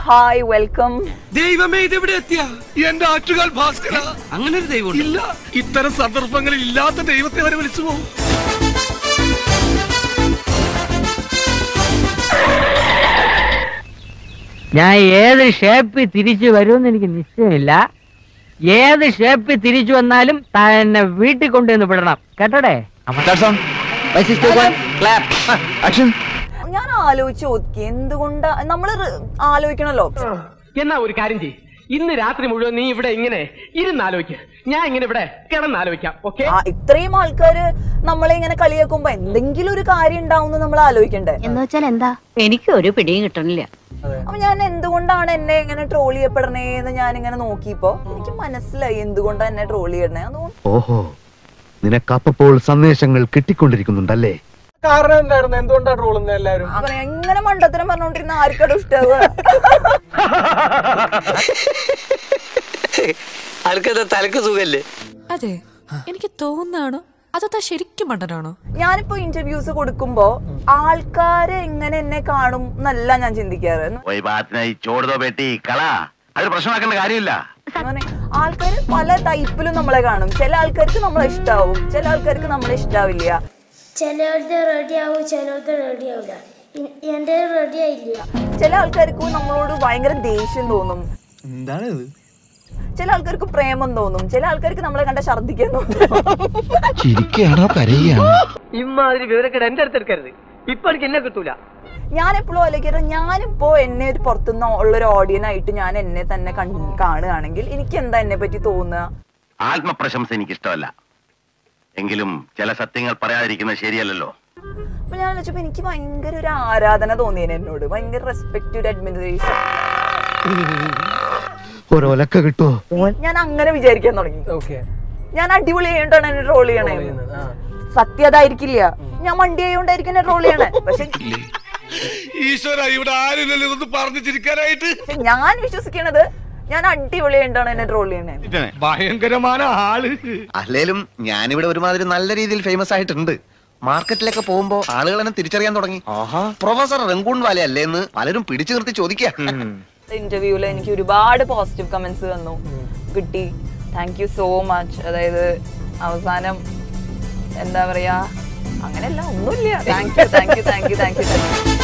hi welcome ദൈവമേ ഇതെവിടെ എത്തിയ എന്റെ ആറ്റുകാൽ ഭാസ്കര അങ്ങനെ ഒരു ദൈവം ഇല്ല ഇത്തരം സന്ദർഭങ്ങളിൽ ഇല്ലാത്ത ദൈവത്തെ വരെ വിളിച്ചു പോകും ഞാൻ ഏത് ഷേപ്പിൽ തിരിച്ചു വരുമെന്ന് എനിക്ക് നിശ്ചയമില്ല ഏത് ഷേപ്പിൽ തിരിച്ചു വന്നാലും താൻ എന്നെ വീട്ടിൽ കൊണ്ടുവന്ന് വിടണം കേട്ടോടെ ഞാൻ ആലോചിച്ച് നോക്കി എന്തുകൊണ്ടാ നമ്മൾ ആലോചിക്കണല്ലോ എന്നാ ഒരു കാര്യം ചെയ്യ് ഇന്ന് രാത്രി മുഴുവൻ നീ ഇവിടെ ഇങ്ങനെ ഇരുന്നാലോചിക്ക ഞാൻ ഇങ്ങനെ ഇവിടെ കിടന്നാലോചിക്കാം ഓക്കെ ആ, ഇത്രയും ആൾക്കാര് നമ്മളെ ഇങ്ങനെ കളിയാക്കുമ്പോ എന്തെങ്കിലും ഒരു കാര്യം ഉണ്ടാവും നമ്മൾ ആലോചിക്കണ്ടേ എന്ന് വെച്ചാൽ എന്താ എനിക്ക് ഒരു പിടിയും കിട്ടണില്ല അപ്പൊ ഞാൻ എന്തുകൊണ്ടാണ് എന്നെ ഇങ്ങനെ ട്രോൾ ചെയ്യപ്പെടണേ എന്ന് ഞാൻ ഇങ്ങനെ നോക്കിയപ്പോ എനിക്ക് മനസ്സിലായി എന്തുകൊണ്ടാണ് എന്നെ ട്രോൾ ചെയ്യണേ അതുകൊണ്ട് ഓഹോ നിനക്കപ്പോൾ സന്ദേശങ്ങൾ കിട്ടിക്കൊണ്ടിരിക്കുന്നുണ്ടല്ലേ കാരണം എന്തായിരുന്നു എന്തുകൊണ്ടാ ട്രോളുന്നത് എല്ലാരും അങ്ങനെ എങ്ങനെ മണ്ടത്തരം പറഞ്ഞോണ്ടിരുന്ന ആർക്കത് ഇഷ്ടാവുക ആൾക്കത് തലക്ക് സുഖല്ലേ അതെ എനിക്ക് തോന്നാണോ അതോ ശരിക്കും മണ്ടനാണോ ഞാനിപ്പോ ഇന്റർവ്യൂസ് കൊടുക്കുമ്പോ ആൾക്കാര് എങ്ങനെ എന്നെ കാണും എന്നല്ല ഞാൻ ചിന്തിക്കാറ് कोई बात नहीं छोड़ दो बेटी कला അത് പ്രശ്നമാക്കേണ്ട കാര്യമില്ല ആൾക്കാര് പല ടൈപ്പിലും നമ്മളെ കാണും ചില ആൾക്കാർക്ക് നമ്മളെ ഇഷ്ടാവും ചില ആൾക്കാർക്ക് നമ്മളെ ഇഷ്ടാവില്ല ചിലവരുടെ റെഡി ആവും ചിലവരുടെ റെഡി ആവില്ല എൻ്റെ റെഡി ആയില്ല ചില ആൾക്കാർക്ക് നമ്മളോട് ഭയങ്കര ദേഷ്യം തോന്നും ചില ആൾക്കാർക്ക് പ്രേമം തോന്നും ചില ആൾക്കാർക്ക് നമ്മളെ കണ്ട ഛർദ്ദിക്കാൻ തോന്നും ചിരിക്കുകയാണോ കരയുകയാണോ ഇമ്മാതിരി വിവരക്കേട് എന്റെ അടുത്ത് എടുക്കരുത് ഇപ്പൊ എനിക്ക് എന്നെ കിട്ടൂല ഞാൻ എപ്പോഴും ആലോചിക്കുന്നത് ഞാനിപ്പോ എന്നെ ഒരു പുറത്തുനിന്ന് ഉള്ള ഒരു ഓഡിയൻ ആയിട്ട് ഞാൻ എന്നെ തന്നെ കൺ- കാണുകയാണെങ്കിൽ എനിക്ക് എന്താ എന്നെ പറ്റി തോന്നുക ആത്മപ്രശംസ എനിക്ക് ഇഷ്ടമല്ല എങ്കിലും ചില സത്യങ്ങൾ പറയാതിരിക്കുന്നത് ശരിയല്ലല്ലോ അപ്പൊ ഞാൻ ആലോചിച്ചപ്പോ എനിക്ക് ഭയങ്കര ഒരു ആരാധന തോന്നിയേനെ എന്നോട് ഭയങ്കര റെസ്പെക്ട് ഒരു അഡ്മിനിസ്ട്രേഷൻ ഒരൊലക്ക കിട്ടുമോ ഞാൻ അങ്ങനെ വിചാരിക്കാൻ തുടങ്ങി ഓക്കെ ഞാൻ അടിപൊളി ചെയ്യണ്ടാണ് എന്നെ ട്രോൾ ചെയ്യണേ സത്യം അതായിരിക്കില്ല ഞാൻ മണ്ടി ആയതുകൊണ്ടായിരിക്കും എന്നെ ട്രോൾ ചെയ്യണേ പക്ഷെ ഈശ്വര ഇവിടെ ആരില്ലല്ലോ ഇതൊന്ന് പറഞ്ഞു ചിരിക്കാനായിട്ട് പക്ഷെ ഞാൻ വിശ്വസിക്കണത് ഞാൻ അടിപൊളി ചെയ്യണ്ടാണ് എന്നെ ട്രോൾ ചെയ്യണേ ഭയങ്കരமான ആള് അല്ലേലും ഞാനിവിടെ ഒരുമാതിരി നല്ല രീതിയിൽ ഫേമസ് ആയിട്ടുണ്ട് മാർക്കറ്റിലൊക്കെ പോകുമ്പോ ആളുകൾ എന്നെ തിരിച്ചറിയാൻ തുടങ്ങി പ്രൊഫസർ റംഗൂൺ വാല അല്ലേന്ന് പലരും പിടിച്ചു നിർത്തി ചോദിക്കുക ഇന്റർവ്യൂല് എനിക്ക് ഒരുപാട് പോസിറ്റീവ് കമന്റ്സ് വന്നു കിട്ടി താങ്ക് യു സോ മച്ച് അതായത് അവസാനം എന്താ പറയാ അങ്ങനെയല്ല ഒന്നുമില്ല thank you thank you thank you thank U